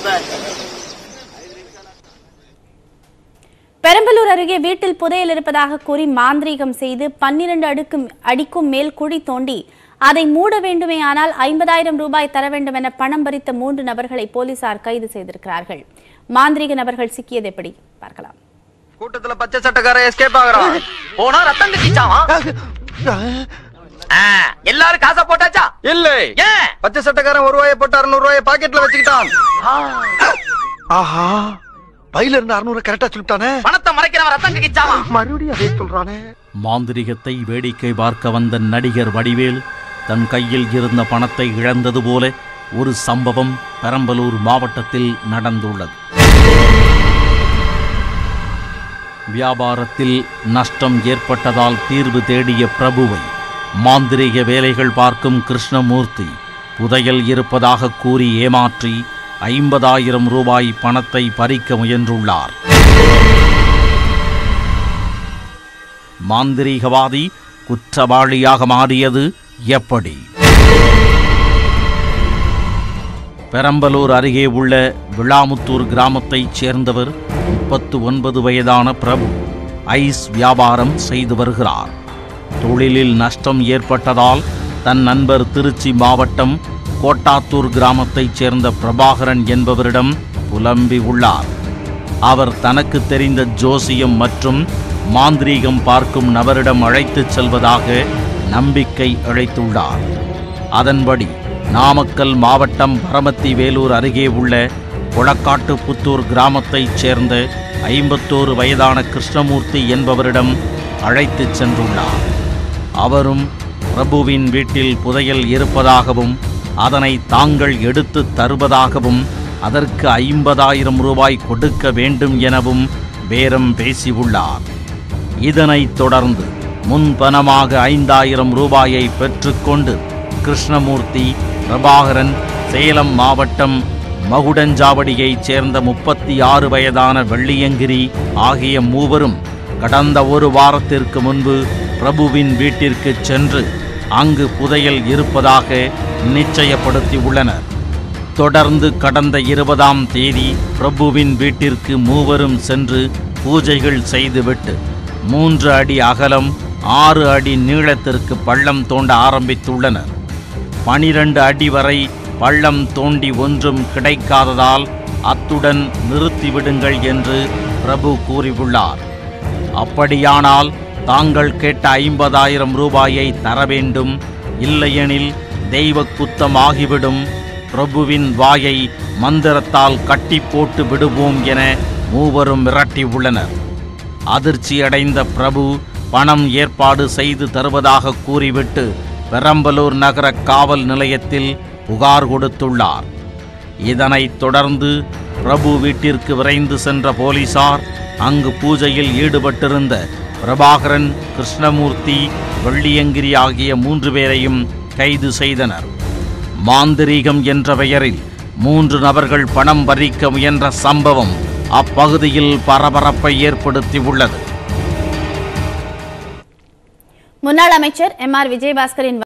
பெரம்பலூர் அருகே வீட்டில் புதையல் இருப்பதாக கூறி மாந்திரீகம் செய்து பன்னிரண்டு அடுக்கும் அடிக்கும் மேல் குழி தோண்டி அதை மூட வேண்டுமே ஆனால் ஐம்பதாயிரம் ரூபாய் தர வேண்டும் என பணம் பறித்த மூன்று நபர்களை போலீசார் கைது செய்திருக்கிறார்கள் மாந்திரீக நபர்கள் சிக்கியது எப்படி பார்க்கலாம் கூட்டத்துல பச்சை சட்டக்காரன் எஸ்கேப் ஆகுறான் போனா ரத்தம் கட்டிச்சாவா எல்லாரும் காசை போட்டாச்சா இல்லை ஏன் பச்சை சட்டக்காரன் ஒரு ரூபாயை போட்டு அறுநூறு ரூபாயை பாக்கெட்ல வச்சுக்கிட்டான் ஆஹா பையில இருந்து அறுநூறு கரெக்டா சொல்லிட்டானே பணத்தை மறைக்கிறவன் ரத்தம் கட்டிச்சாவா மறுபடியும் அதே சொல்றானே மாந்திரிகத்தை வேடிக்கை பார்க்க வந்த நடிகர் வடிவேல் தன் கையில் இருந்த பணத்தை இழந்தது போல ஒரு சம்பவம் பெரம்பலூர் மாவட்டத்தில் நடந்துள்ளது வியாபாரத்தில் நஷ்டம் ஏற்பட்டதால் தீர்வு தேடிய பிரபுவை மாந்திரீக வேலைகள் பார்க்கும் கிருஷ்ணமூர்த்தி புதையல் இருப்பதாக கூறி ஏமாற்றி ஐம்பதாயிரம் ரூபாய் பணத்தை பறிக்க முயன்றுள்ளார் மாந்திரீகவாதி குற்றவாளியாக மாறியது எப்படி பெரம்பலூர் அருகே உள்ள விளாமுத்தூர் கிராமத்தைச் சேர்ந்தவர் முப்பத்து ஒன்பது வயதான பிரபு ஐஸ் வியாபாரம் செய்து வருகிறார் தொழிலில் நஷ்டம் ஏற்பட்டதால் தன் நண்பர் திருச்சி மாவட்டம் கோட்டாத்தூர் கிராமத்தைச் சேர்ந்த பிரபாகரன் என்பவரிடம் புலம்பி உள்ளார் அவர் தனக்கு தெரிந்த ஜோசியம் மற்றும் மாந்திரீகம் பார்க்கும் நபரிடம் அழைத்துச் செல்வதாக நம்பிக்கை அழைத்துள்ளார் அதன்படி நாமக்கல் மாவட்டம் பரமத்தி வேலூர் அருகே உள்ள கொளக்காட்டு புத்தூர் கிராமத்தைச் சேர்ந்த ஐம்பத்தோரு வயதான கிருஷ்ணமூர்த்தி என்பவரிடம் அழைத்துச் சென்றுள்ளார் அவரும் பிரபுவின் வீட்டில் புதையல் இருப்பதாகவும் அதனை தாங்கள் எடுத்துத் தருவதாகவும் அதற்கு ஐம்பதாயிரம் ரூபாய் கொடுக்க வேண்டும் எனவும் பேரம் பேசியுள்ளார் இதனைத் தொடர்ந்து முன்பணமாக ஐந்தாயிரம் ரூபாயை பெற்றுக்கொண்டு கிருஷ்ணமூர்த்தி பிரபாகரன் சேலம் மாவட்டம் மகுடஞ்சாவடியைச் சேர்ந்த முப்பத்தி ஆறு வயதான வெள்ளியங்கிரி ஆகிய மூவரும் கடந்த ஒரு வாரத்திற்கு முன்பு பிரபுவின் வீட்டிற்குச் சென்று அங்கு புதையல் இருப்பதாக நிச்சயப்படுத்தியுள்ளனர் தொடர்ந்து கடந்த இருபதாம் தேதி பிரபுவின் வீட்டிற்கு மூவரும் சென்று பூஜைகள் செய்துவிட்டு மூன்று அடி அகலம் ஆறு அடி நீளத்திற்கு பள்ளம் தோண்ட ஆரம்பித்துள்ளனர் பனிரண்டு அடி வரை பள்ளம் தோண்டி ஒன்றும் கிடைக்காததால் அத்துடன் நிறுத்திவிடுங்கள் என்று பிரபு கூறியுள்ளார் அப்படியானால் தாங்கள் கேட்ட ஐம்பதாயிரம் ரூபாயை தர வேண்டும் இல்லையெனில் தெய்வ குத்தம் ஆகிவிடும் பிரபுவின் வாயை மந்திரத்தால் கட்டி போட்டு விடுவோம் என மூவரும் மிரட்டியுள்ளனர் அதிர்ச்சியடைந்த பிரபு பணம் ஏற்பாடு செய்து தருவதாக கூறிவிட்டு பெரம்பலூர் நகர காவல் நிலையத்தில் புகார் கொடுத்துள்ளார் இதனைத் தொடர்ந்து பிரபு வீட்டிற்கு விரைந்து சென்ற போலீசார் அங்கு பூஜையில் ஈடுபட்டிருந்த பிரபாகரன் கிருஷ்ணமூர்த்தி வெள்ளியங்கிரி ஆகிய மூன்று பேரையும் கைது செய்தனர் மாந்திரீகம் என்ற பெயரில் மூன்று நபர்கள் பணம் பறிக்க முயன்ற சம்பவம் அப்பகுதியில் பரபரப்பை ஏற்படுத்தியுள்ளது முன்னாள் அமைச்சர் எம் ஆர் விஜயபாஸ்கரின்